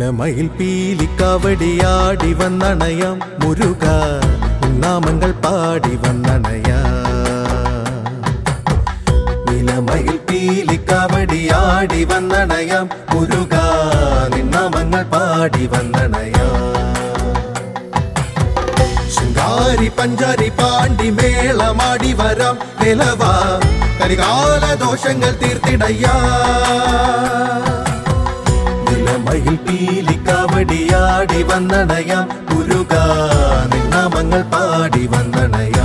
നിലമയിൽ പീലിക്കാവടിയാടി വന്നണയാം മുരുക ഉന്നാമങ്ങൾ പാടി വന്നണയാം നിലമയിൽ പീലിക്കാവടിയാടി വന്നണയാം മുരുക നിന്നാമങ്ങൾ പാടി വന്നണയാം ശൃംഗാരി പഞ്ചാരി പാണ്ടി മേളമാടി വരാം നിലവ കരികാല ദോഷങ്ങൾ തീർത്തിടയ്യാ നിലമയിൽ പീലിക്കാവടിയാടി വന്നണയാം മുരുക നിന്നാമങ്ങൾ പാടി വന്നണയാ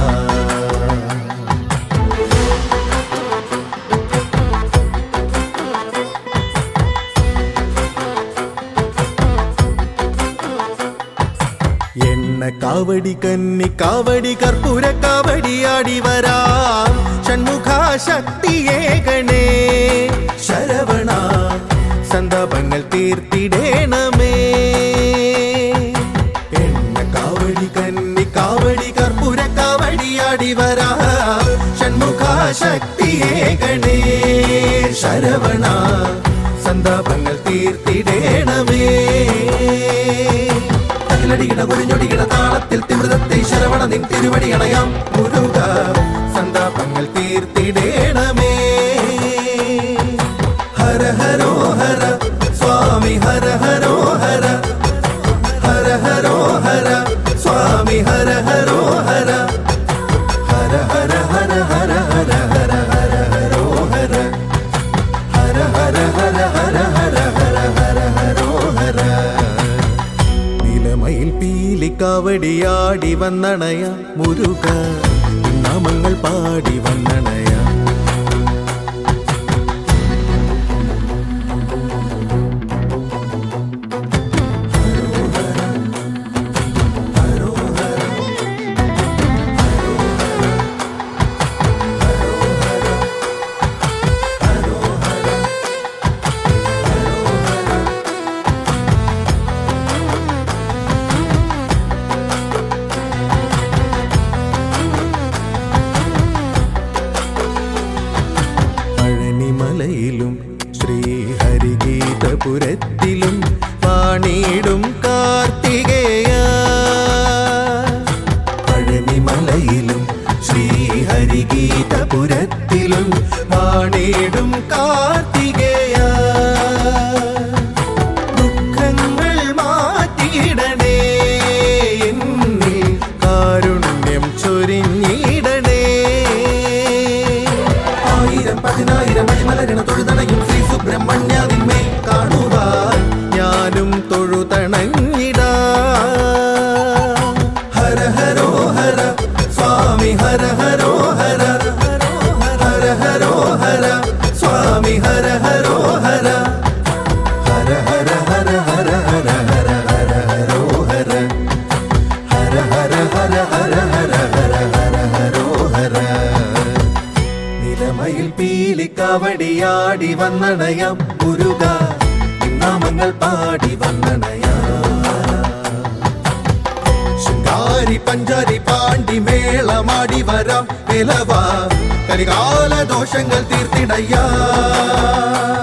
എണ്ണ കാവടി കന്നി കാവടി കർപ്പൂര കാവടിയാടി വരാം ഷൺമുഖ ശക്തിയേകണേ ശരവണ സന്താപങ്ങൾ തീർത്തിടേണമേ എണ്ണ കാവടി കന്നി കാവടി കർപ്പൂര കാവടിയാടി വരാം ഷൺമുഖ ശക്തിയേകണേ ശരവണ സന്താപങ്ങൾ തീർത്തിടേണമേ തകിലടികിട കുഴിഞ്ഞൊടികിട താളത്തിൽ തിമൃതത്തെ ശരവണ നിൻ തിരുവടി അണയാം മുരുക സന്താപങ്ങൾ തീർത്തിടേണമേ ഹര ഹരോ ഹര സ്വാമി ഹര ഹരോ ഹര ഹര ഹരോ ഹര സ്വാമി ഹര ഹരോ ഹര ഹര ഹര ഹര ഹര ഹര ഹര ഹര ഹരോ ഹര ഹര ഹര ഹര ഹര ഹര ഹര ഹര ഹരോ ഹര നിലമയിൽ പീലിക്കാവടിയാടി വന്നണയ മുരുക നാമങ്ങൾ പാടി വന്നണയ പഴനിമലയിലും ശ്രീഹരിഗീതപുരത്തിലും പാണിയിടും കാർത്തികേയ പഴനിമലയിലും ശ്രീഹരിഗീതപുരത്തിലും പാണിയിടും കാർത്തികേയ ദുഃഖങ്ങൾ മാറ്റിയിടണേ എന്നിൽ കാരുണ്യം ചൊരിഞ്ഞിടണേ ആയിരം പതിനായിരം അഴിമലരണ തൊഴുതണയും ശ്രീ സുബ്രഹ്മണ്യാതിന്മേ കാണുവാൻ ഞാനും തൊഴുതണഞ്ഞിടാ ഹര ഹരോ ഹര സ്വാമി ഹര ഹരോ ഹര ഹര ഹരോ ഹര സ്വാമി ഹര ഹരോ ഹര ഹര ഹര ഹര ഹര ഹര ഹര ഹര ഹരോ ഹര ഹര ഹര ഹര ഹര ഹര ഹര ഹര ഹരോ ഹര നിലമയിൽ പീലിക്കാവടിയാടി വന്നണയാം മുരുക നാമങ്ങൾ പാടി വന്നണയാ ശൃംഗാരി പഞ്ചാരി പാണ്ടി മേളമാടി വരാം നിലവ കരികാല ദോഷങ്ങൾ തീർത്തിടയ്യാ